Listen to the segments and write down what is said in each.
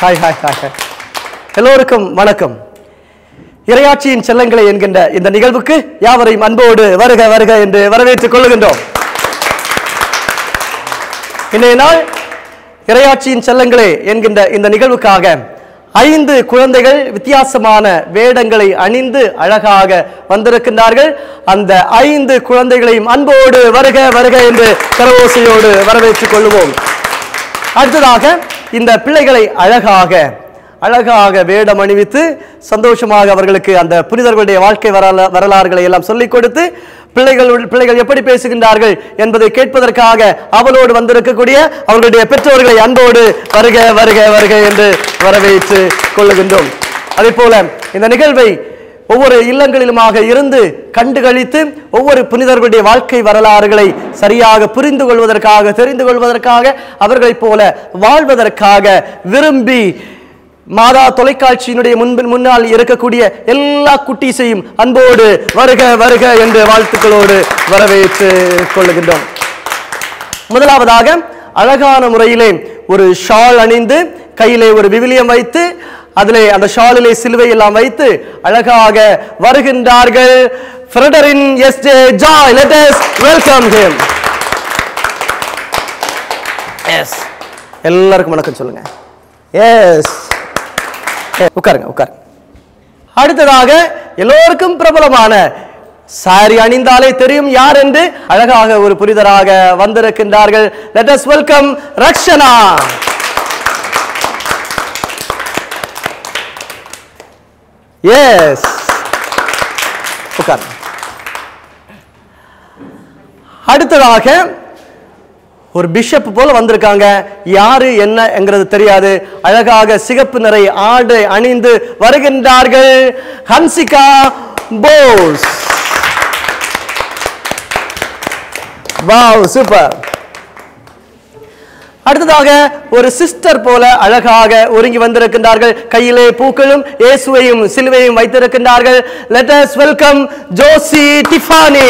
Hi hi hi hi எல்லோருக்கும் வணக்கம் இரையாட்சியின் செல்லங்களை என்கின்ற இந்த நிகழ்வுக்கு யாவரையும் அன்போடு வருக வருக என்று வரவேற்றுக் கொள்ளுகின்றோம் இன்றைய நாள் இரையாட்சியின் செல்லங்களே என்கின்ற இந்த நிகழ்வுக்காக ஐந்து குழந்தைகள் வித்தியாசமான வேடங்களை அணிந்து அழகாக வந்திருக்கின்றார்கள் அந்த ஐந்து குழந்தைகளையும் அன்போடு வருக வருக என்று கரவோசையோடு வரவேற்றுக் கொள்வோம் அடுத்ததாக இந்த பிள்ளைகளை அழகாக அழகாக வேடம் அணிவித்து சந்தோஷமாக அவர்களுக்கு அந்த புனிதர்களுடைய வாழ்க்கை வரலா வரலாறுகளை எல்லாம் சொல்லிக் கொடுத்து பிள்ளைகள் பிள்ளைகள் எப்படி பேசுகின்றார்கள் என்பதை கேட்பதற்காக அவளோடு வந்திருக்கக்கூடிய அவர்களுடைய பெற்றோர்களை அன்போடு வருக வருக வருக என்று வரவேற்று கொள்ளுகின்றோம் அதே போல இந்த நிகழ்வை ஒவ்வொரு இல்லங்களிலுமாக இருந்து கண்டுகளித்து ஒவ்வொரு புனிதர்களுடைய வாழ்க்கை வரலாறுகளை சரியாக புரிந்து கொள்வதற்காக தெரிந்து கொள்வதற்காக அவர்களைப் போல வாழ்வதற்காக விரும்பி மாதா தொலைக்காட்சியினுடைய முன்பின் முன்னால் இருக்கக்கூடிய எல்லா குட்டீஸையும் அன்போடு வருக வருக என்று வாழ்த்துக்களோடு வரவேற்று கொள்ளுகின்றோம் முதலாவதாக அழகான முறையிலே ஒரு ஷால் அணிந்து கையிலே ஒரு விவிலியம் வைத்து அதிலே அந்த ஷாலிலே சிலுவை எல்லாம் வைத்து அழகாக வருகின்றார்கள் Fredrin S J Joy let us welcome him yes எல்லாருக்கும் வணக்கம் சொல்லுங்க எஸ் உட்காருங்க உட்காருங்க அடுத்ததாக எல்லோருக்கும் பிரபலமான சாரி அணிந்தாலே தெரியும் யார் என்று அழகாக ஒரு புரிதராக வந்திருக்கின்றார்கள் let us welcome Rakshana yes உட்கார் அடுத்ததாக ஒரு பிஷப் போல வந்திருக்காங்க யாரு என்னங்கிறது தெரியாது அழகாக சிகப்பு நிறை ஆடை அணிந்து வருகின்றார்கள் ஹன்சிகா போஸ் வாவ் சூப்பர் அடுத்ததாக ஒரு சிஸ்டர் போல அழகாக ஒருங்கி வந்திருக்கின்றார்கள் கையிலே பூக்களும் இயேசுவையும் சிலுவையும் வைத்திருக்கின்றார்கள் let us welcome Josie Tiffany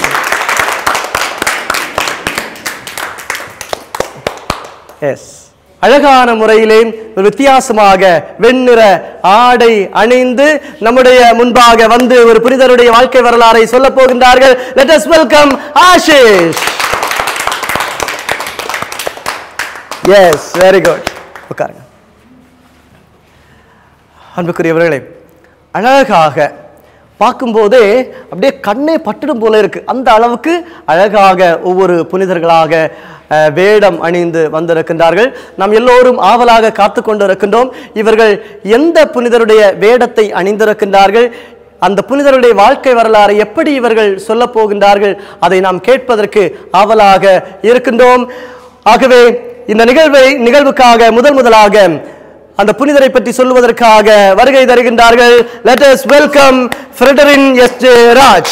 yes அழகான முறையிலே ஒரு வித்தியாசமாக வெண்ணிற ஆடை அணிந்து நம்முடைய முன்பாக வந்து ஒரு புனிதருடைய வாழ்க்கை வரலாறை சொல்ல போகின்றார்கள் let us welcome Ashish yes very good உட்காருங்க அன்புக்குரியவர்களே அழகாக பார்க்கும்போதே அப்படியே கண்ணே பட்டுடும் போல இருக்கு அந்த அளவுக்கு அழகாக ஒவ்வொரு புனிதர்களாக அஹ், வேடம் அணிந்து வந்திருக்கின்றார்கள் நாம் எல்லோரும் ஆவலாக காத்து கொண்டிருக்கின்றோம் இவர்கள் எந்த புனிதருடைய வேடத்தை அணிந்திருக்கின்றார்கள் அந்த புனிதருடைய வாழ்க்கை வரலாறை எப்படி இவர்கள் சொல்லப் போகின்றார்கள் அதை நாம் கேட்பதற்கு ஆவலாக இருக்கின்றோம் ஆகவே இந்த நிகழ்வை நிகழ்வுக்காக முதல் முதலாக அந்த புனிதரை பற்றி சொல்லுவதற்காக வருகை தருகின்றார்கள் let us welcome Fredrin S J Raj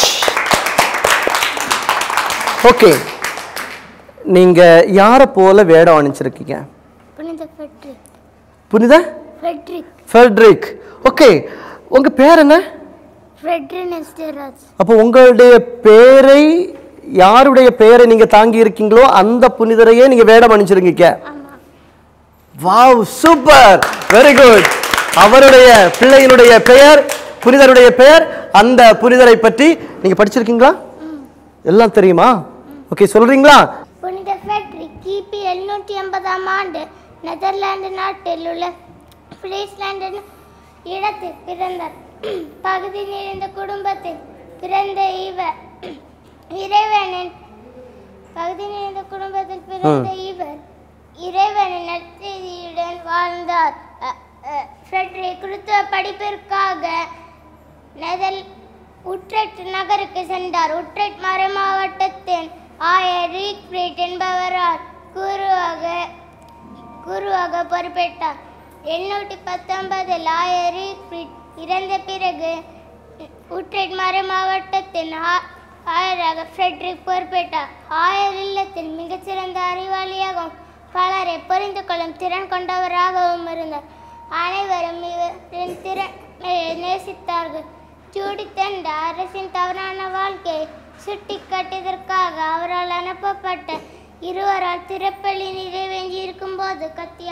okay நீங்க யாரை போல வேடம் அணிச்சிருக்கீங்க புனித ஃபெட்ரிக் புனித ஃபெட்ரிக் ஃபெட்ரிக் ஓகே உங்க பேர் என்ன ஃப்ரெட்ரின் எஸ்டேராஜ் அப்போ உங்களுடைய பேரை யாருடைய பெயரை நீங்க தாங்கி இருக்கீங்களோ அந்த புனிதரையே நீங்க வேடம் அணிச்சிருக்கீங்க ஆமாம் வாவ் சூப்பர் வெரி குட் அவருடைய பிள்ளையினுடைய பெயர் புனிதருடைய பெயர் அந்த புனிதரை பற்றி நீங்க படிச்சிருக்கீங்களா எல்லாம் தெரியுமா ஓகே சொல்றீங்களா புனித ஃபெட்ரிக் கிபி எழுநூற்றி ஐம்பதாம் ஆண்டு நெதர்லாந்து நாட்டில் உள்ள ஃப்ரீஸ்லாண்ட் என்னும் இடத்தில் பிறந்தார் பகுதி நிறைந்த குடும்பத்தில் பிறந்த இவர் இறைவனின் பகுதி நிறைந்த குடும்பத்தில் பிறந்த இவர் இறைவனின் நற்செய்தியுடன் வாழ்ந்தார் அ, அ, ஃப்ரெட்ரிக் கிறிஸ்துவ படிப்பிற்காக நெதல் உட்ரெட் நகருக்கு சென்றார் உட்ரெட் மர மாவட்டத்தின் ஆயர் ரீக்ஃப்ரீட் என்பவரால் குருவாக குருவாக பொறுப்பேற்றார் எண்ணூற்றி பத்தொன்பதில் ஆயர் ரீக்ஃப்ரீட் இறந்த பிறகு உட்ரெட் மர மாவட்டத்தின் ஆ- ஆயராக ஃப்ரெட்ரிக் பொறுப்பேற்றார் ஆயர் இல்லத்தில் மிகச்சிறந்த அறிவாளியாகவும் பலரை புரிந்து கொள்ளும் திறன் கொண்டவராகவும் இருந்தார் அனைவரும் இவரின் திறனை நேசித்தார்கள் ஜூடித் என்ற அரசின் தவறான வாழ்க்கையை சுட்டிக்காட்டியதற்காக அவரால் அனுப்பப்பட்ட இருவரால் திறப்பலி நிறைவேஞ்சி இருக்கும்போது கத்தியால்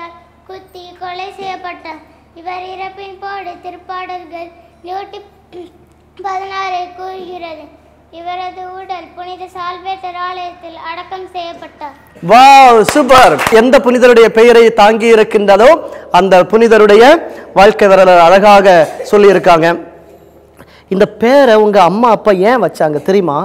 குத்தி கொலை செய்யப்பட்டார் இவர் இறப்பின் போது திருப்பாடல்கள் நூற்றி பதினாறை கூறுகிறது இவரது உடல் புனித சால்வேட்டர் ஆலயத்தில் அடக்கம் செய்யப்பட்டார் வாவ் சூப்பர் எந்த புனிதருடைய பெயரை தாங்கி இருக்கின்றதோ அந்த புனிதருடைய வாழ்க்கை வரலாறு அழகாக சொல்லியிருக்காங்க இந்த பேரை உங்க அம்மா அப்பா ஏன் வச்சாங்க தெரியுமா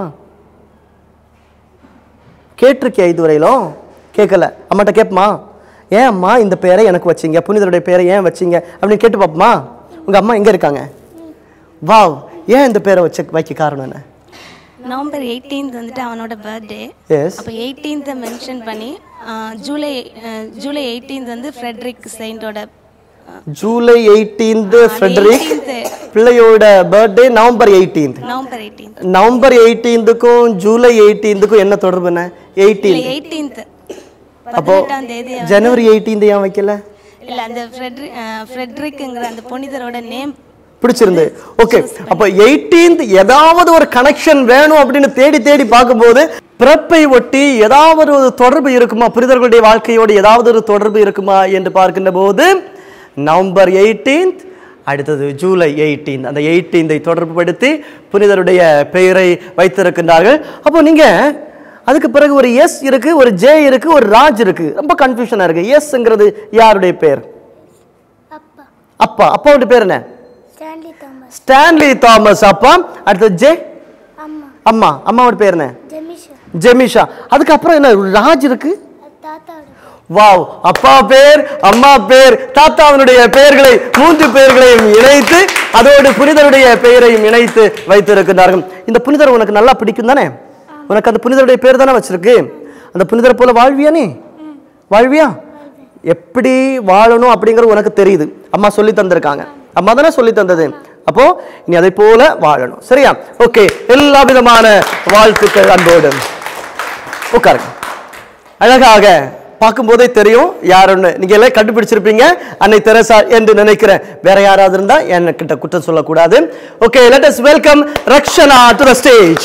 கேட்டிருக்கியா இதுவரையிலும் கேட்கல அம்மாட்ட கேட்பமா ஏன் அம்மா இந்த பேரை எனக்கு வச்சீங்க புனிதருடைய பேரை ஏன் வச்சீங்க அப்படின்னு கேட்டு பார்ப்போமா உங்க அம்மா எங்க இருக்காங்க வாவ் ஏன் இந்த பேரை வச்ச வைக்க காரணம் என்ன நவம்பர் எயிட்டீன்த் வந்துட்டு அவனோட பர்த்டே எஸ் அப்போ எயிட்டீன்த்தை மென்ஷன் பண்ணி ஆ, ஜூலை ஆ, ஜூலை எயிட்டீன்த் வந்து ஃப்ரெட்ரிக் செயின்டோட ஜூலை எயிட்டீன்த் ஃப்ரெட்ரிக் 18th. பிள்ளையோட birthday November eighteenth November eighteenth November எயிட்டீன்த்துக்கும் ஜூலை எயிட்டீன்த்துக்கும் என்ன தொடர்பு என்ன எயிட்டீன் இல்லை எயிட்டீன்த் அப்போ பதினெட்டாம் தேதி ஜனவரி எயிட்டீன்த் ஏன் வைக்கல இல்லை அந்த ஃப்ரெட்ரிக் ஃப்ரெட்ரிக்குங்கிற அந்த புனிதரோட நேம் பிடிச்சிருந்து ஓகே அப்போ எயிட்டீன்த் ஏதாவது ஒரு கனெக்ஷன் வேணும் அப்படின்னு தேடி தேடி பார்க்கும்போது பிறப்பை ஒட்டி ஏதாவது ஒரு தொடர்பு இருக்குமா புனிதர்களுடைய வாழ்க்கையோடு ஏதாவது ஒரு தொடர்பு இருக்குமா என்று பார்க்கின்ற போது நவம்பர் எயிட்டீன்த் அடுத்தது ஜூலை எயிட்டீன் அந்த எயிட்டீன்தை தொடர்புபடுத்தி புனிதருடைய பெயரை வைத்திருக்கின்றார்கள் அப்போ நீங்க அதுக்கு பிறகு ஒரு எஸ் இருக்கு ஒரு ஜே இருக்கு ஒரு ராஜ் இருக்கு ரொம்ப கன்ஃபியூஷனா இருக்கு எஸ்ங்கிறது யாருடைய பேர் அப்பா அப்பா அப்பாவுடைய பேர் என்ன ஸ்டான்லி தாமஸ் ஸ்டான்லி தாமஸ் அப்பா அடுத்தது ஜே அம்மா அம்மா அம்மாவோட பேர் என்ன ஜெமிஷா ஜெமிஷா அதுக்கப்புறம் என்ன ராஜ் இருக்கு தாத்தாவோட வாவ் அப்பா பேர் அம்மா பேர் தாத்தாவினுடைய பெயர்களை மூன்று பெயர்களையும் இணைத்து அதோடு புனிதருடைய பெயரையும் இணைத்து வைத்திருக்கிறார்கள் இந்த புனிதர் உனக்கு நல்லா பிடிக்கும் தானே உனக்கு அந்த புனிதருடைய பேர் தானே வச்சிருக்கு அந்த புனிதரை போல வாழ்வியா நீ வாழ்வியா எப்படி வாழணும் அப்படிங்கிறது உனக்கு தெரியுது அம்மா சொல்லி தந்திருக்காங்க அம்மா தானே சொல்லி தந்தது அப்போ நீ அதை போல வாழணும் சரியா ஓகே எல்லா விதமான வாழ்த்துக்கள் அன்போடு உட்காருங்க அழகாக பார்க்கும்போதே தெரியும் யாருன்னு நீங்க எல்லாம் கண்டுபிடிச்சிருப்பீங்க அன்னை தெரசா என்று நினைக்கிறேன் வேற யாராவது இருந்தா என்கிட்ட குற்றம் சொல்லக்கூடாது okay let us welcome Rakshana to the stage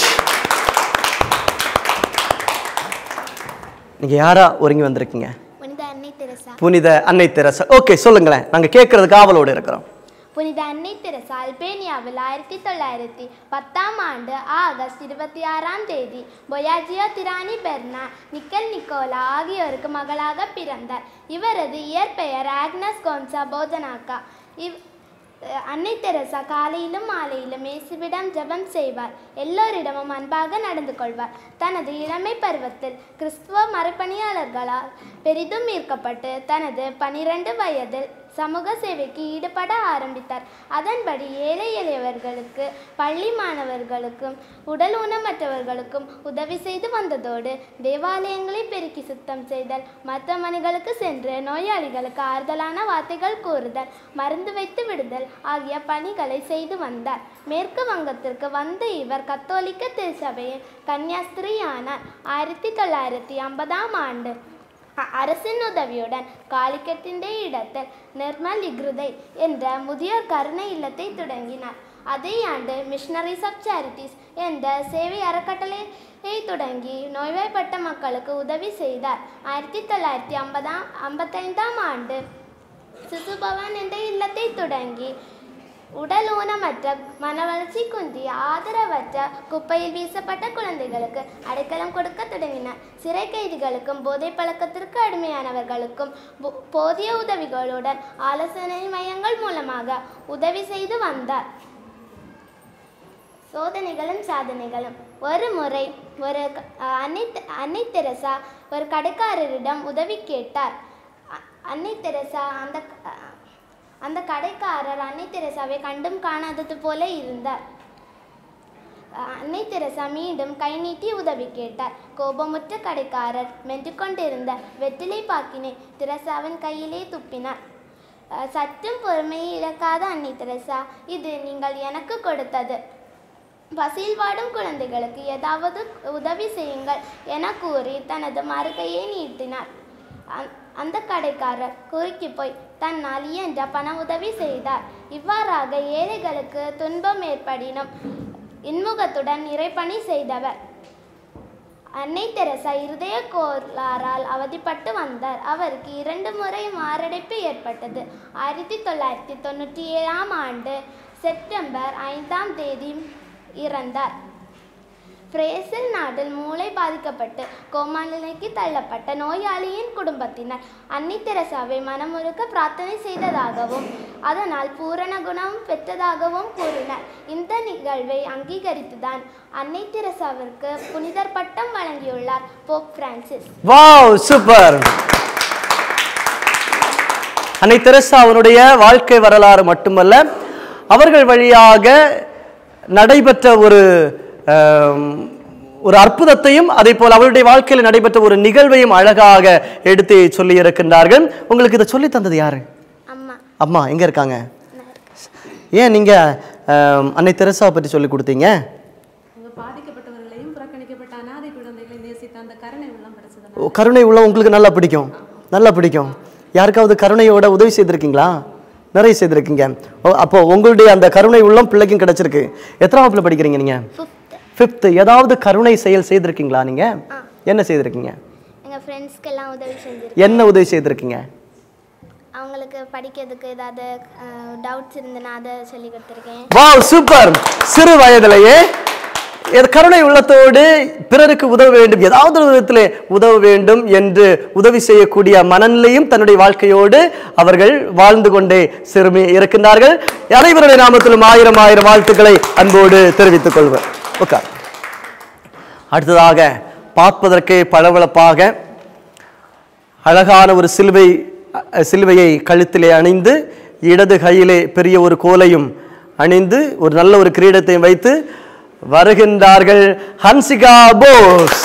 நீங்க யாரா ஒருங்கி வந்திருக்கீங்க புனித அன்னை தெரசா புனித அன்னை தெரசா ஓகே சொல்லுங்களேன் நாங்க கேட்கறதுக்கு ஆவலோடு இருக்கிறோம் புனித அன்னை தெரசா அல்பேனியாவில் ஆயிரத்தி தொள்ளாயிரத்தி பத்தாம் ஆண்டு ஆகஸ்ட் இருபத்தி ஆறாம் தேதி பொயாஜியோ திரானி பெர்னா நிக்கல் நிக்கோலா ஆகியோருக்கு மகளாக பிறந்தார் இவரது இயற்பெயர் ஆக்னஸ் கோன்சா போஜனாக்கா இவ் அஹ் அன்னை தெரசா காலையிலும் மாலையிலும் இயேசுவிடம் ஜெபம் செய்வார் எல்லோரிடமும் அன்பாக நடந்து கொள்வார் தனது இளமை பருவத்தில் கிறிஸ்துவ மறுபணியாளர்களால் பெரிதும் ஈர்க்கப்பட்டு தனது பனிரெண்டு வயதில் சமூக சேவைக்கு ஈடுபட ஆரம்பித்தார் அதன்படி ஏழை எளியவர்களுக்கு பள்ளி மாணவர்களுக்கும் உடல் ஊனமற்றவர்களுக்கும் உதவி செய்து வந்ததோடு தேவாலயங்களை பெருக்கி சுத்தம் செய்தல் மருத்துவமனைகளுக்கு சென்று நோயாளிகளுக்கு ஆறுதலான வார்த்தைகள் கூறுதல் மருந்து வைத்து விடுதல் ஆகிய பணிகளை செய்து வந்தார் மேற்கு வங்கத்திற்கு வந்த இவர் கத்தோலிக்க திருச்சபையின் கன்னியாஸ்திரியானார் ஆயிரத்தி தொள்ளாயிரத்தி ஐம்பதாம் ஆண்டு அ- அரசின் உதவியுடன் காலிக்கட்டிൻ്റെ இடத்தில் நிர்மல் இக்ருதை என்ற முதியோர் கருணை இல்லத்தை தொடங்கினார் அதே ஆண்டு மிஷனரிஸ் ஆஃப் சேரிட்டிஸ் என்ற சேவை அறக்கட்டளையை தொடங்கி நோய்வாய்ப்பட்ட மக்களுக்கு உதவி செய்தார் ஆயிரத்தி தொள்ளாயிரத்தி ஐம்பதாம் ஐம்பத்தைந்தாம் ஆண்டு சிசுபவன் என்ற இல்லத்தை தொடங்கி உடல் ஊனமற்ற மனவளர்ச்சி குன்றிய ஆதரவற்ற குப்பையில் வீசப்பட்ட குழந்தைகளுக்கு அடைக்கலம் கொடுக்க தொடங்கினார் சிறை கைதிகளுக்கும் போதை பழக்கத்திற்கு அடிமையானவர்களுக்கும் போ- போதிய உதவிகளுடன் ஆலோசனை மையங்கள் மூலமாக உதவி செய்து வந்தார் சோதனைகளும் சாதனைகளும் ஒரு முறை ஒரு க- அன்னை தெ- அன்னை தெரசா ஒரு கடைக்காரரிடம் உதவி கேட்டார் அ- அன்னை தெரசா அந்த க- அந்த கடைக்காரர் அன்னை தெரசாவை கண்டும் காணாதது போல இருந்தார் அ- அன்னை தெரசா மீண்டும் கை நீட்டி உதவி கேட்டார் கோபமுற்ற கடைக்காரர் மென்று கொண்டிருந்த வெற்றிலை பாக்கினை தெரசாவின் கையிலே துப்பினார் அ, சற்றும் பொறுமையை இழக்காத அன்னை தெரசா இது நீங்கள் எனக்கு கொடுத்தது பசியில் வாடும் குழந்தைகளுக்கு ஏதாவது உதவி செய்யுங்கள் என கூறி தனது மறுகையை நீட்டினார் அந்- அந்த கடைக்காரர் குறுக்கி போய் தன்னால் இயன்ற பண உதவி செய்தார் இவ்வாறாக ஏழைகளுக்கு துன்பம் ஏற்படினும் இன்முகத்துடன் இறைப்பணி செய்தவர் அன்னை தெரசா இருதய கோளாறால் அவதிப்பட்டு வந்தார் அவருக்கு இரண்டு முறை மாரடைப்பு ஏற்பட்டது ஆயிரத்தி தொள்ளாயிரத்தி தொண்ணூற்றி ஏழாம் ஆண்டு செப்டம்பர் ஐந்தாம் தேதி இறந்தார் பிரேசில் நாட்டில் மூளை பாதிக்கப்பட்டு கோமா நிலைக்கு தள்ளப்பட்ட நோயாளியின் குடும்பத்தினர் அன்னை தெரசாவை மனமுருக்க பிரார்த்தனை செய்ததாகவும் அதனால் பூரண குணம் பெற்றதாகவும் கூறினர் இந்த நிகழ்வை அங்கீகரித்துதான் அன்னை தெரசாவிற்கு புனிதர் பட்டம் வழங்கியுள்ளார் போப் பிரான்சிஸ் வாவ் சூப்பர் அன்னை தெரசா அவனுடைய வாழ்க்கை வரலாறு மட்டுமல்ல அவர்கள் வழியாக நடைபெற்ற ஒரு ஆம், ஒரு அற்புதத்தையும் அதே போல் அவருடைய வாழ்க்கையில் நடைபெற்ற ஒரு நிகழ்வையும் அழகாக எடுத்து சொல்லி இருக்கின்றார்கள் உங்களுக்கு இதை சொல்லி தந்தது யாரு அம்மா அம்மா எங்க இருக்காங்க ஏன் நீங்க ஆம், அன்னை தெரசாவை பற்றி சொல்லி கொடுத்தீங்க அவங்க பாதிக்கப்பட்டவர்களையும் புறக்கணிக்கப்பட்ட அனாதை குழந்தைகளை நேசித்த அந்த கருணை உள்ளம் படிச்சதுனால ஓ, கருணை உள்ள உங்களுக்கு நல்லா பிடிக்கும் நல்லா பிடிக்கும் யாருக்காவது கருணையோட உதவி செய்திருக்கீங்களா நிறைய செய்திருக்கீங்க ஓ, அப்போ உங்களுடைய அந்த கருணை உள்ளம் பிள்ளைக்கும் கிடைச்சிருக்கு எத்தனாம் வகுப்புல படிக்கிறீங்க நீங்க ஃபிஃப்த்து ஃபிஃப்த்து ஏதாவது கருணை செயல் செய்திருக்கீங்களா நீங்க என்ன செய்திருக்கீங்க எங்கள் ஃப்ரெண்ட்ஸ்க்கெல்லாம் உதவி செஞ்சிருக்கேன் என்ன உதவி செய்திருக்கீங்க அவங்களுக்கு படிக்கிறதுக்கு ஏதாவது டவுட்ஸ் இருந்ததுன்னா அதை சொல்லி கொடுத்துருக்கேன் வாவ் சூப்பர் சிறு வயதிலேயே இது கருணை உள்ளத்தோடு பிறருக்கு உதவ வேண்டும் ஏதாவது ஒரு விதத்திலே உதவ வேண்டும் என்று உதவி செய்யக்கூடிய மனநிலையும் தன்னுடைய வாழ்க்கையோடு அவர்கள் வாழ்ந்து கொண்டே சிறுமி இருக்கின்றார்கள் அனைவருடைய நாமத்திலும் ஆயிரம் ஆயிரம் வாழ்த்துக்களை அன்போடு தெரிவித்துக் கொள்வர் உட்கார் அடுத்ததாக பார்ப்பதற்கே பளபளப்பாக அழகான ஒரு சிலுவை அஹ், சிலுவையை கழுத்திலே அணிந்து இடது கையிலே பெரிய ஒரு கோலையும் அணிந்து ஒரு நல்ல ஒரு கிரீடத்தையும் வைத்து வருகின்றார்கள் ஹன்சிகா போஸ்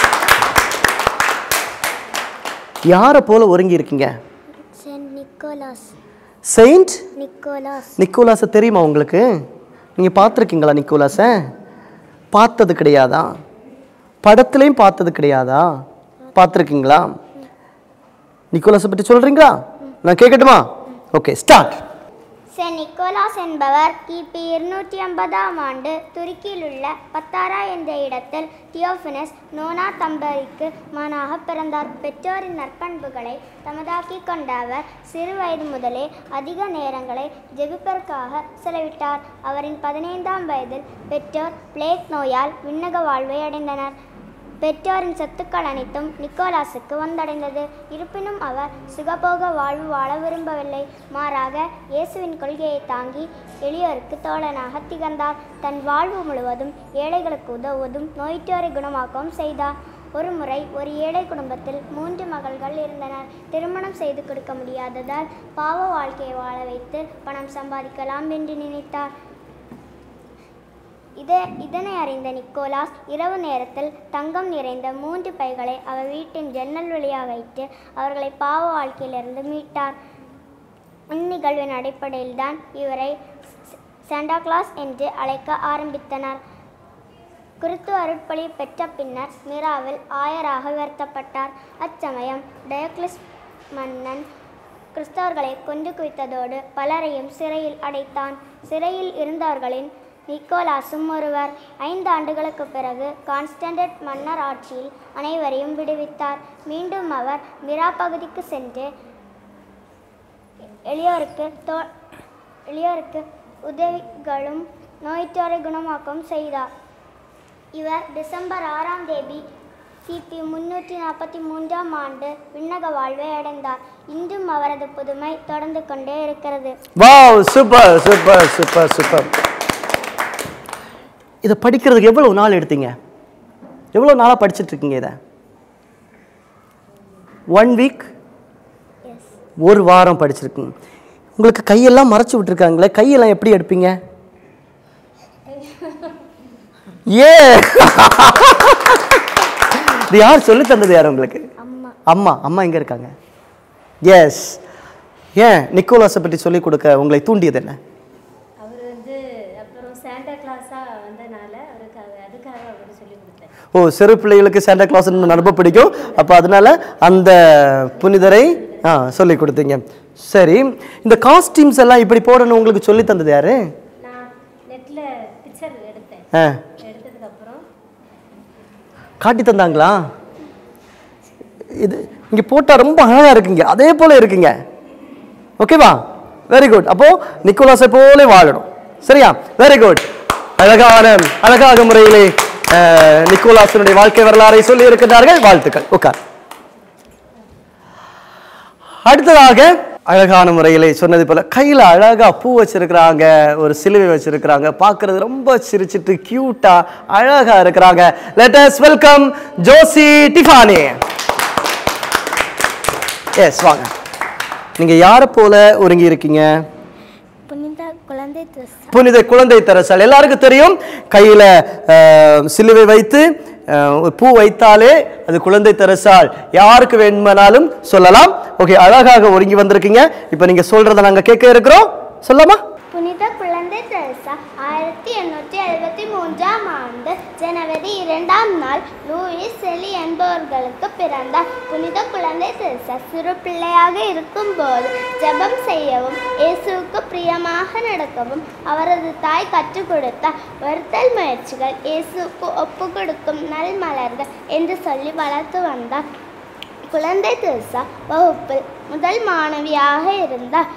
யாரை போல ஒருங்கி இருக்கீங்க சென்ட் நிக்கோலாஸ் செயின்ட் நிக்கோலாஸ் நிக்கோலாஸை தெரியுமா உங்களுக்கு நீங்கள் பார்த்துருக்கீங்களா நிக்கோலாஸை பார்த்தது கிடையாதா படத்துலையும் பார்த்தது கிடையாதா பார்த்துருக்கீங்களா நிக்கோலாஸை பற்றி சொல்கிறீங்களா நான் கேட்கட்டுமா ஓகே ஸ்டார்ட் சென்ட் நிக்கோலாஸ் என்பவர் கிபி இருநூற்றி ஐம்பதாம் ஆண்டு துருக்கியில் உள்ள பத்தாரா என்ற இடத்தில் தியோஃபினஸ் நோனா தம்பதிக்கு மகனாக பிறந்தார் பெற்றோரின் நற்பண்புகளை தமதாக்கிக் கொண்ட அவர் சிறு வயது முதலே அதிக நேரங்களை ஜெபிப்பதற்காக செலவிட்டார் அவரின் பதினைந்தாம் வயதில் பெற்றோர் பிளேக் நோயால் விண்ணக வாழ்வை அடைந்தனர் பெற்றோரின் சொத்துக்கள் அனைத்தும் நிக்கோலாஸுக்கு வந்தடைந்தது இருப்பினும் அவர் சுகபோக வாழ்வு வாழ விரும்பவில்லை மாறாக இயேசுவின் கொள்கையை தாங்கி எளியோருக்கு தோழனாக திகழ்ந்தார் தன் வாழ்வு முழுவதும் ஏழைகளுக்கு உதவுவதும் நோய்த்தோரை குணமாக்கவும் செய்தார் ஒரு முறை ஒரு ஏழை குடும்பத்தில் மூன்று மகள்கள் இருந்தனர் திருமணம் செய்து கொடுக்க முடியாததால் பாவ வாழ்க்கையை வாழ வைத்து பணம் சம்பாதிக்கலாம் என்று நினைத்தார் இத இதனை அறிந்த நிக்கோலாஸ் இரவு நேரத்தில் தங்கம் நிறைந்த மூன்று பைகளை அவர் வீட்டின் ஜன்னல் வழியாக வைத்து அவர்களை பாவ வாழ்க்கையிலிருந்து மீட்டார் இந்நிகழ்வின் அடிப்படையில்தான் இவரை சாண்டா கிளாஸ் என்று அழைக்க ஆரம்பித்தனர் குருத்து அருட்பலி பெற்ற பின்னர் மிராவில் ஆயராக உயர்த்தப்பட்டார் அச்சமயம் டயக்லிஸ் மன்னன் கிறிஸ்தவர்களை கொண்டு குவித்ததோடு பலரையும் சிறையில் அடைத்தான் சிறையில் இருந்தவர்களின் நிக்கோலாசும் ஒருவர் ஐந்து ஆண்டுகளுக்கு பிறகு கான்ஸ்டன்ட் மன்னர் ஆட்சியில் அனைவரையும் விடுவித்தார் மீண்டும் அவர் மிரா பகுதிக்கு சென்று எளியோருக்கு தோ எளியோருக்கு உதவிகளும் நோய்த்தோரை குணமாக்கவும் செய்தார் இவர் டிசம்பர் ஆறாம் தேதி கிபி முன்னூற்றி நாற்பத்தி மூன்றாம் ஆண்டு விண்ணக வாழ்வை அடைந்தார் இன்றும் அவரது புதுமை தொடர்ந்து கொண்டே இருக்கிறது wow super super super super இதை படிக்கிறதுக்கு எவ்வளவு நாள் எடுத்தீங்க எவ்வளோ நாளாக படிச்சிட்டு இருக்கீங்க இதை ஒன் வீக் ஒரு வாரம் படிச்சிருக்கீங்க உங்களுக்கு கையெல்லாம் மறைச்சு விட்டுருக்காங்களே கையெல்லாம் எப்படி எடுப்பீங்க ஏ இது யார் சொல்லி தந்தது யார் உங்களுக்கு அம்மா அம்மா அம்மா எங்க இருக்காங்க எஸ் ஏன் நிக்கோலாஸை பற்றி சொல்லிக் கொடுக்க உங்களை தூண்டியது என்ன அவர் வந்து அப்புறம் சாண்டா கிளாஸாக வந்தனால அவருக்கு அது அதுக்காக அவர் சொல்லி கொடுத்தாரு ஓ சிறு பிள்ளைகளுக்கு சாண்டா கிளாஸ் ரொம்ப பிடிக்கும் அப்போ அதனால அந்த புனிதரை ஆ சொல்லி கொடுத்தீங்க சரி இந்த காஸ்டியூம்ஸ் எல்லாம் இப்படி போடணும் உங்களுக்கு சொல்லி தந்தது யாரு நான் நெட்டில் பிக்சர் எடுத்தேன் ஆ எடுத்ததுக்கப்புறம் காட்டி தந்தாங்களா இது இங்கே போட்டால் ரொம்ப அழகாக இருக்குங்க அதே போல இருக்குங்க ஓகேவா வெரி குட் அப்போ நிக்கோலாஸை போல வாழணும் சரியா வெரி குட் அழகான அழகாக முறையிலே அஹ், நிக்கோலாசனுடைய வாழ்க்கை வரலாறை சொல்லி இருக்கிறார்கள் வாழ்த்துக்கள் உட்கார் அடுத்ததாக அழகான முறையிலே சொன்னது போல கையில அழகா பூ வச்சிருக்கிறாங்க ஒரு சிலுவை வச்சிருக்கிறாங்க பார்க்கிறது ரொம்ப சிரிச்சிட்டு கியூட்டா அழகா இருக்கிறாங்க let us welcome Josie Tiffany yes வாங்க நீங்க யாரை போல ஒருங்கி இருக்கீங்க புனித குழந்தை திரு புனித குழந்தை தெரசால் எல்லாருக்கும் தெரியும் கையில அஹ், சிலுவை வைத்து அஹ், ஒரு பூ வைத்தாலே அது குழந்தை தெரசால் யாருக்கு வேணுமானாலும் சொல்லலாம் ஓகே அழகாக ஒருங்கி வந்திருக்கீங்க இப்போ நீங்க சொல்றதை நாங்க கேட்க இருக்கிறோம் சொல்லலாமா புனித குழந்தை தெரசா ஆயிரத்தி எண்ணூற்றி எழுபத்தி மூன்றாம் ஆண்டு ஜனவரி இரண்டாம் நாள் லூயிஸ் செலி என்பவர்களுக்கு பிறந்தார் புனித குழந்தை தெரசா சிறு பிள்ளையாக இருக்கும்போது ஜெபம் செய்யவும் இயேசுவுக்கு பிரியமாக நடக்கவும் அவரது தாய் கற்றுக் கொடுத்தார் வருத்தல் முயற்சிகள் இயேசுவுக்கு ஒப்பு கொடுக்கும் நல் மலர்கள் என்று சொல்லி வளர்த்து வந்தார் குழந்தை தெரசா வகுப்பில் முதல் மாணவியாக இருந்தார்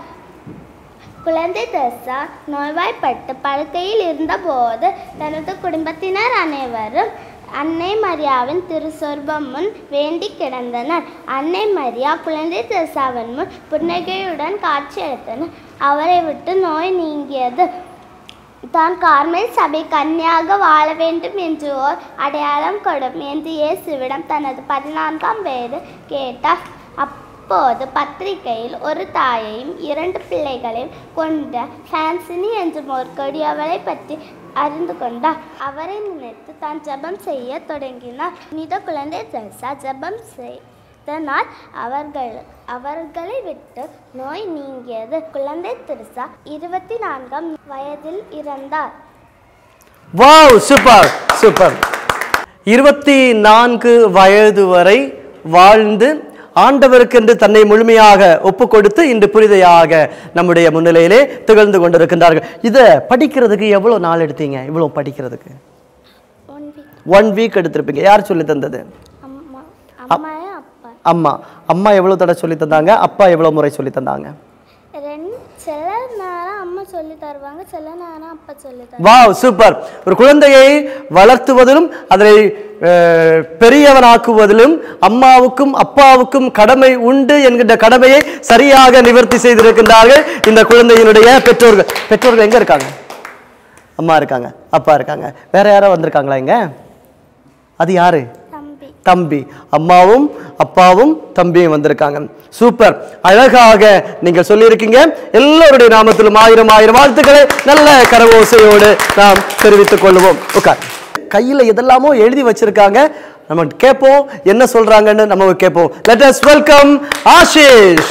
குழந்தை தெரசா நோய்வாய்ப்பட்டு படுக்கையில் இருந்தபோது தனது குடும்பத்தினர் அனைவரும் அன்னை மரியாவின் திருசொர்பம் முன் வேண்டி கிடந்தனர் அன்னை மரியா குழந்தை தெரசாவின் முன் புன்னகையுடன் காட்சியளித்தனர் அவரை விட்டு நோய் நீங்கியது தான் கார்மேல் சபை கன்னியாக வாழ வேண்டும் என்று ஓர் அடையாளம் கொடும் என்று இயேசுவிடம் தனது பதினான்காம் வயது கேட்டார் அப்போது பத்திரிகையில் ஒரு தாயையும் இரண்டு பிள்ளைகளையும் கொண்ட ஃபேன்சினி என்ற ஒரு கொடியவளை பற்றி அறிந்து கொண்டார் அவரை நினைத்து தான் ஜெபம் செய்ய தொடங்கினார் புனித குழந்தை தெரசா ஜெபம் செய்தனால் அவர்கள் அவர்களை விட்டு நோய் நீங்கியது குழந்தை தெரசா இருபத்தி நான்காம் வயதில் இறந்தார் வாவ் சூப்பர் சூப்பர் இருபத்தி நான்கு வயது வரை வாழ்ந்து ஆண்டவருக்கென்று தன்னை முழுமையாக ஒப்பு கொடுத்து இன்று புனிதையாக நம்முடைய முன்னிலையிலே திகழ்ந்து கொண்டிருக்கின்றார்கள் இதை படிக்கிறதுக்கு எவ்வளோ நாள் எடுத்தீங்க இவ்வளோ படிக்கிறதுக்கு ஒன் வீக் ஒன் வீக் எடுத்திருப்பீங்க யார் சொல்லி தந்தது அம்மா அம்மாயும் அப்பா அம்மா அம்மா எவ்வளோ தடவை சொல்லி தந்தாங்க அப்பா எவ்வளோ முறை சொல்லி தந்தாங்க ரெண்டு சில நேரம் அம்மா சொல்லி தருவாங்க சில நேரம் அப்பா சொல்லி தருவாங்க வாவ் சூப்பர் ஒரு குழந்தையை வளர்த்துவதிலும் அதனை அஹ், பெரியவனாக்குவதிலும் அம்மாவுக்கும் அப்பாவுக்கும் கடமை உண்டு என்கின்ற கடமையை சரியாக நிவர்த்தி செய்திருக்கின்றார்கள் இந்த குழந்தையினுடைய பெற்றோர்கள் பெற்றோர்கள் எங்க இருக்காங்க அம்மா இருக்காங்க அப்பா இருக்காங்க வேற யாரோ வந்திருக்காங்களா இங்க அது யாரு தம்பி தம்பி அம்மாவும் அப்பாவும் தம்பியும் வந்திருக்காங்க சூப்பர் அழகாக நீங்க சொல்லியிருக்கீங்க எல்லோருடைய நாமத்திலும் ஆயிரம் ஆயிரம் வாழ்த்துக்களை நல்ல கரவோசையோடு நாம் தெரிவித்துக் கொள்வோம் உட்கார் கையில எதெல்லாமோ எழுதி வச்சிருக்காங்க நம்ம கேட்போம் என்ன சொல்றாங்கன்னு நம்ம கேட்போம் let us welcome Ashish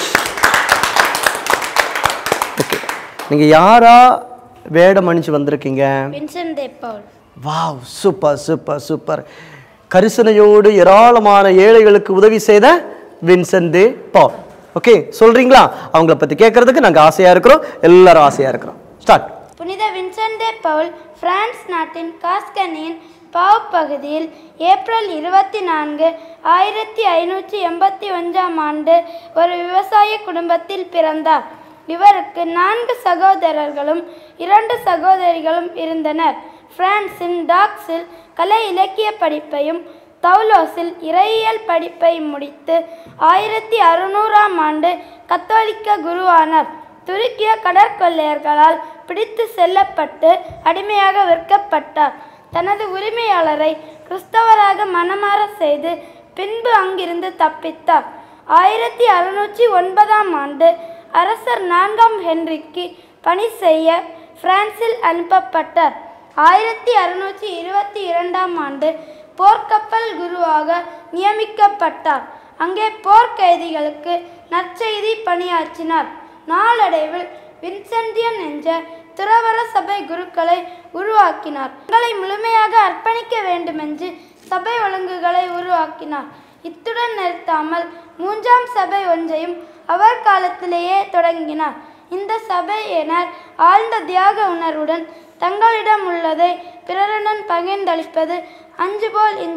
okay நீங்க யாரா வேடம் அணிஞ்சு வந்திருக்கீங்க Vincent de Paul wow super super super கரிசனையோடு ஏராளமான ஏழைகளுக்கு உதவி செய்த வின்சென்ட் தே பால் ஓகே சொல்றீங்களா அவங்கள பத்தி கேட்கறதுக்கு நாங்க ஆசையா இருக்கிறோம் எல்லாரும் ஆசையா இருக்கிறோம் ஸ்டார்ட் புனித வின்சென்ட் தே பவுல் பிரான்ஸ் நாட்டின் காஸ்கனியின் பாவ் பகுதியில் ஏப்ரல் இருபத்தி நான்கு ஆயிரத்தி ஐநூற்றி எண்பத்தி ஒன்றாம் ஆண்டு ஒரு விவசாய குடும்பத்தில் பிறந்தார் இவருக்கு நான்கு சகோதரர்களும் இரண்டு சகோதரிகளும் இருந்தனர் பிரான்சின் டாக்ஸில் கலை இலக்கிய படிப்பையும் தௌலோஸில் இறையியல் படிப்பை முடித்து ஆயிரத்தி அறுநூறாம் ஆண்டு கத்தோலிக்க குருவானார் துருக்கிய கடற்கொள்ளையர்களால் பிடித்து செல்லப்பட்டு அடிமையாக விற்கப்பட்டார் தனது உரிமையாளரை கிறிஸ்தவராக மனமாற செய்து பின்பு அங்கிருந்து தப்பித்தார் ஆயிரத்தி அறுநூற்றி ஒன்பதாம் ஆண்டு அரசர் நான்காம் ஹென்றிக்கு பணி செய்ய பிரான்சில் அனுப்பப்பட்டார் ஆயிரத்தி அறுநூற்றி இருபத்தி இரண்டாம் ஆண்டு போர்க்கப்பல் குருவாக நியமிக்கப்பட்டார் அங்கே போர்க்கைதிகளுக்கு நற்செய்தி பணியாற்றினார் நாளடைவில் வின்சென்டியன் என்ற துறவர சபை குருக்களை உருவாக்கினார் தங்களை முழுமையாக அர்ப்பணிக்க வேண்டுமென்று சபை ஒழுங்குகளை உருவாக்கினார் இத்துடன் நிறுத்தாமல் மூன்றாம் சபை ஒன்றையும் அவர் காலத்திலேயே தொடங்கினார் இந்த சபையினர் ஆழ்ந்த தியாக உணர்வுடன் தங்களிடம் உள்ளதை பிறருடன் பகிர்ந்தளிப்பது அஞ்சு போல் இன்றும்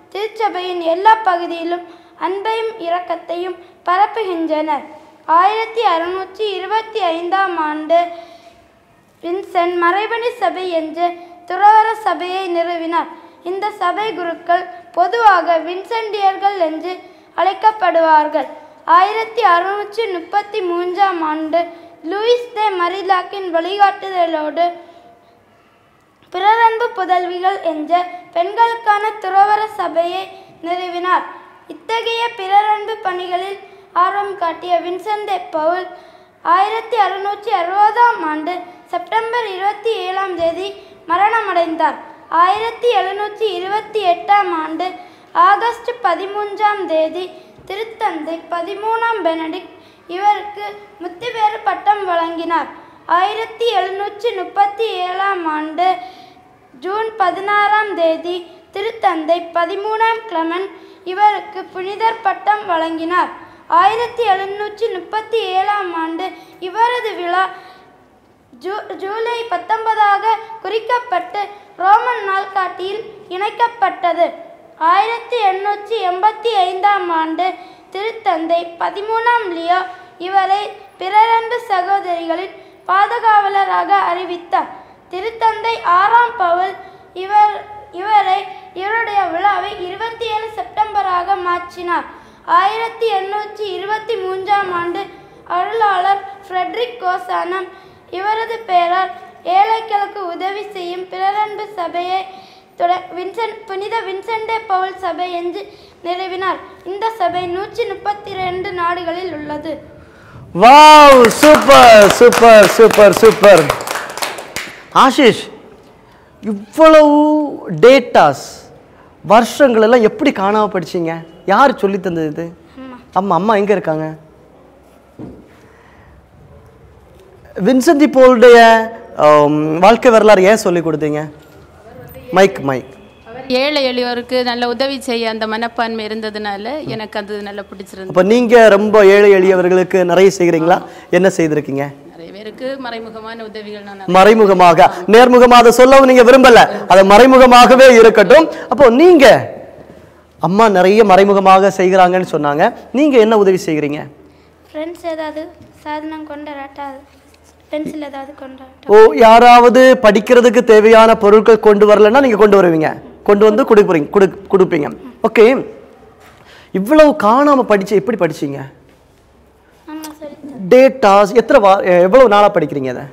திருச்சபையின் எல்லா பகுதியிலும் அன்பையும் இரக்கத்தையும் பரப்புகின்றனர் ஆயிரத்தி அறுநூற்றி இருபத்தி ஐந்தாம் ஆண்டு வின்சென்ட் மறைபணி சபை என்ற துறவற சபையை நிறுவினார் இந்த சபை குருக்கள் பொதுவாக வின்சென்டியர்கள் என்று அழைக்கப்படுவார்கள் ஆயிரத்தி அறுநூற்றி முப்பத்தி மூன்றாம் ஆண்டு லூயிஸ் தே மரிலாக்கின் வழிகாட்டுதலோடு பிறரன்பு புதல்விகள் என்ற பெண்களுக்கான துறவற சபையை நிறுவினார் இத்தகைய பிறரன்பு பணிகளில் ஆர்வம் காட்டிய வின்சென்ட் தே பவுல் ஆயிரத்தி அறுநூற்றி அறுபதாம் ஆண்டு செப்டம்பர் இருபத்தி ஏழாம் தேதி மரணமடைந்தார் ஆயிரத்தி எழுநூற்றி இருபத்தி எட்டாம் ஆண்டு ஆகஸ்ட் பதிமூன்றாம் தேதி திருத்தந்தை பதிமூணாம் பெனடிக்ட் இவருக்கு முத்துவேறு பட்டம் வழங்கினார் ஆயிரத்தி எழுநூற்றி முப்பத்தி ஏழாம் ஆண்டு ஜூன் பதினாறாம் தேதி திருத்தந்தை பதிமூணாம் கிளமன் இவருக்கு புனிதர் பட்டம் வழங்கினார் ஆயிரத்தி எழுநூற்றி முப்பத்தி ஏழாம் ஆண்டு இவரது விழா ஜூ ஜூலை பத்தொன்பதாக குறிக்கப்பட்டு ரோமன் நாள்காட்டியில் இணைக்கப்பட்டது ஆயிரத்தி எண்ணூற்றி எண்பத்தி ஐந்தாம் ஆண்டு திருத்தந்தை பதிமூணாம் லியோ இவரை பிறரன்பு சகோதரிகளின் பாதுகாவலராக அறிவித்தார் திருத்தந்தை ஆறாம் பவுல் இவர் இவரை இவருடைய விழாவை இருபத்தி ஏழு செப்டம்பராக மாற்றினார் ஆயிரத்தி எண்ணூற்றி இருபத்தி மூன்றாம் ஆண்டு அருளாளர் ஃப்ரெட்ரிக் கோசானம் இவரது பெயரால் ஏழைகளுக்கு உதவி செய்யும் பிறரன்பு சபையை துட வின்சென்ட் புனித வின்சென்டே பவுல் சபை என்று நிறுவினார் இந்த சபை நூற்றி முப்பத்தி ரெண்டு நாடுகளில் உள்ளது wow super super super super Ashish இவ்வளவு டேட்டாஸ் வருஷங்கள் எல்லாம் எப்படி காணாம படிச்சீங்க யார் சொல்லி தந்தது இது அம்மா அம்மா எங்க இருக்காங்க வின்சென்டி போல்டைய ஆம், வாழ்க்கை வரலாறு ஏன் சொல்லி கொடுத்தீங்க மைக் மைக் அவர் ஏழை எளியோருக்கு நல்ல உதவி செய்ய அந்த மனப்பான்மை இருந்ததுனால எனக்கு அது நல்லா பிடிச்சிருந்தது அப்ப நீங்க ரொம்ப ஏழை எளியவர்களுக்கு நிறைய செய்கிறீங்களா என்ன செய்திருக்கீங்க நிறைய பேருக்கு மறைமுகமான உதவிகள் நான் நிறைய- மறைமுகமாக நேர்முகமாக அதை சொல்லவும் நீங்க விரும்பல அது மறைமுகமாகவே இருக்கட்டும் அப்போ நீங்க அம்மா நிறைய மறைமுகமாக செய்கிறாங்கன்னு சொன்னாங்க நீங்க என்ன உதவி செய்கிறீங்க ஃப்ரெண்ட்ஸ் ஏதாவது சாதனம் கொண்டாட்டா பென்சில் ஏதாவது கொண்டாட்டா ஓ யாராவது படிக்கிறதுக்கு தேவையான பொருட்கள் கொண்டு வரலன்னா நீங்க கொண்டு வருவீங்க கொண்டு வந்து கொடுக்குறீங்க கொடு கொடுப்பீங்க ஓகே இவ்வளவு காணாம படிச்சு எப்படி படிச்சீங்க ஆமாம் சரி டேட்டாஸ் எத்தனை வா எவ்வளவு நாளா படிக்கிறீங்க அதை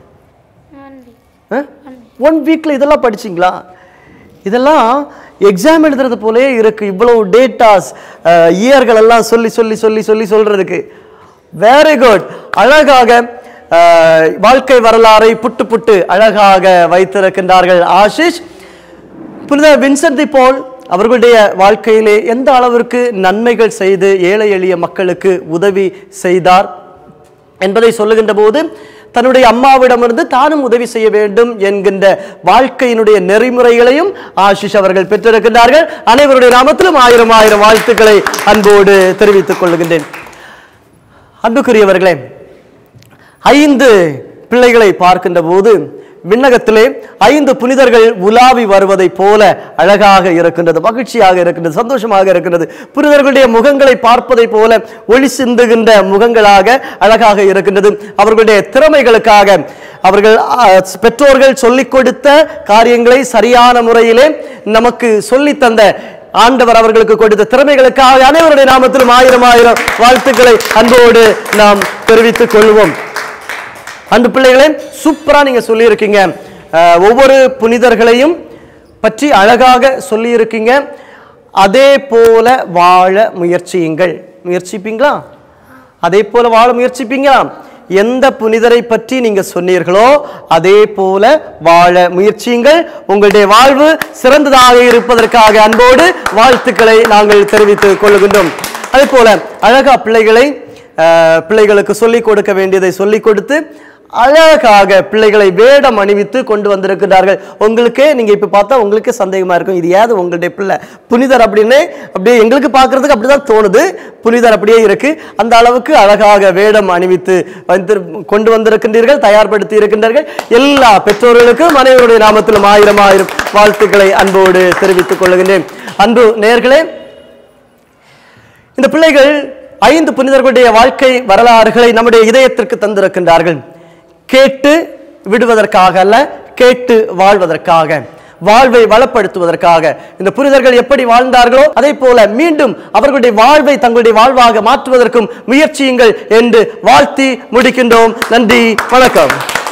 நன்றி ஒன் வீக்ல இதெல்லாம் படிச்சீங்களா இதெல்லாம் எக்ஸாம் எழுதுறது போலே இருக்கு இவ்வளவு டேட்டாஸ் இயர்கள் எல்லாம் சொல்லி சொல்லி சொல்லி சொல்லி சொல்றதுக்கு வெரி குட் அழகாக அஹ், வாழ்க்கை வரலாறை புட்டு புட்டு அழகாக வைத்திருக்கின்றார்கள் ஆஷிஷ் புனித வின்சென்ட் தி போல் அவர்களுடைய வாழ்க்கையிலே எந்த அளவிற்கு நன்மைகள் செய்து ஏழை எளிய மக்களுக்கு உதவி செய்தார் என்பதை சொல்லுகின்ற போது தன்னுடைய அம்மாவிடமிருந்து தானும் உதவி செய்ய வேண்டும் என்கின்ற வாழ்க்கையினுடைய நெறிமுறைகளையும் ஆஷிஷ் அவர்கள் பெற்றிருக்கின்றார்கள் அனைவருடைய நாமத்திலும் ஆயிரம் ஆயிரம் வாழ்த்துக்களை அன்போடு தெரிவித்துக் கொள்கின்றேன் அன்புக்குரியவர்களே ஐந்து பிள்ளைகளை பார்க்கின்ற போது விண்ணகத்திலே ஐந்து புனிதர்கள் உலாவி வருவதைப் போல அழகாக இருக்கின்றது மகிழ்ச்சியாக இருக்கின்றது சந்தோஷமாக இருக்கின்றது புனிதர்களுடைய முகங்களை பார்ப்பதைப் போல ஒளி சிந்துகின்ற முகங்களாக அழகாக இருக்கின்றது அவர்களுடைய திறமைகளுக்காக அவர்கள் ஆ, பெற்றோர்கள் சொல்லிக் கொடுத்த காரியங்களை சரியான முறையிலே நமக்கு சொல்லித் தந்த ஆண்டவர் அவர்களுக்கு கொடுத்த திறமைகளுக்காக அனைவருடைய நாமத்திலும் ஆயிரம் ஆயிரம் வாழ்த்துக்களை அன்போடு நாம் தெரிவித்துக் கொள்வோம் அன்பு பிள்ளைகளே சூப்பரா நீங்க சொல்லியிருக்கீங்க அஹ், ஒவ்வொரு புனிதர்களையும் பற்றி அழகாக சொல்லியிருக்கீங்க அதே போல வாழ முயற்சியுங்கள் முயற்சிப்பீங்களா அதே போல வாழ முயற்சிப்பீங்களா எந்த புனிதரை பற்றி நீங்க சொன்னீர்களோ அதே போல வாழ முயற்சியுங்கள் உங்களுடைய வாழ்வு சிறந்ததாக இருப்பதற்காக அன்போடு வாழ்த்துக்களை நாங்கள் தெரிவித்துக் கொள்கின்றோம் அதே போல அழகா பிள்ளைகளை அஹ், பிள்ளைகளுக்கு சொல்லிக் கொடுக்க வேண்டியதை சொல்லிக் கொடுத்து அழகாக பிள்ளைகளை வேடம் அணிவித்து கொண்டு வந்திருக்கிறார்கள் உங்களுக்கே நீங்க இப்ப பார்த்தா உங்களுக்கே சந்தேகமா இருக்கும் இது ஏது உங்களுடைய பிள்ளை புனிதர் அப்படின்னு அப்படியே எங்களுக்கு பார்க்கிறதுக்கு அப்படிதான் தோணுது புனிதர் அப்படியே இருக்கு அந்த அளவுக்கு அழகாக வேடம் அணிவித்து வந்து கொண்டு வந்திருக்கின்றீர்கள் தயார்படுத்தி இருக்கின்றார்கள் எல்லா பெற்றோர்களுக்கும் அனைவருடைய நாமத்திலும் ஆயிரம் ஆயிரம் வாழ்த்துக்களை அன்போடு தெரிவித்துக் கொள்கின்றேன் அன்பு நேர்களே இந்த பிள்ளைகள் ஐந்து புனிதர்களுடைய வாழ்க்கை வரலாறுகளை நம்முடைய இதயத்திற்கு தந்திருக்கின்றார்கள் கேட்டு விடுவதற்காக அல்ல கேட்டு வாழ்வதற்காக வாழ்வை வளப்படுத்துவதற்காக இந்த புனிதர்கள் எப்படி வாழ்ந்தார்களோ அதே போல மீண்டும் அவர்களுடைய வாழ்வை தங்களுடைய வாழ்வாக மாற்றுவதற்கும் முயற்சியுங்கள் என்று வாழ்த்தி முடிக்கின்றோம் நன்றி வணக்கம்